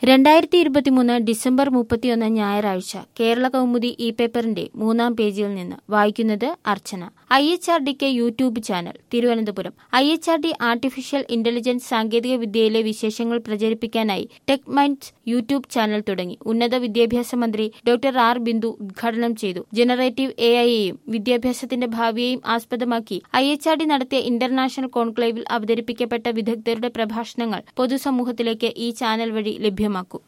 രണ്ടായിരത്തി ഇരുപത്തിമൂന്ന് ഡിസംബർ മുപ്പത്തിയൊന്ന് ഞായറാഴ്ച കേരള കൗമുദി ഇ പേപ്പറിന്റെ മൂന്നാം പേജിൽ നിന്ന് വായിക്കുന്നത് അർച്ചന ഐ എച്ച് ആർ ഡിക്ക് YouTube channel Thiruvananthapuram I H R D artificial intelligence സാങ്കേതിക വിദ്യയിലെ വിശേഷങ്ങൾ പ്രചരിപ്പിക്കാനായി ടെക് മൈൻഡ്സ് യൂട്യൂബ് ചാനൽ തുടങ്ങി ഉന്നത വിദ്യാഭ്യാസ മന്ത്രി ഡോക്ടർ ആർ ബിന്ദു ഉദ്ഘാടനം ചെയ്തു ജനറേറ്റീവ് എ ഐയെയും വിദ്യാഭ്യാസത്തിന്റെ ഭാവിയെയും ആസ്പദമാക്കി ഐ എച്ച് ആർ ഡി നടത്തിയ ഇന്റർനാഷണൽ കോൺക്ലേവിൽ അവതരിപ്പിക്കപ്പെട്ട വിദഗ്ധരുടെ പ്രഭാഷണങ്ങൾ പൊതുസമൂഹത്തിലേക്ക് ഈ ചാനൽ വഴി ലഭ്യമാക്കും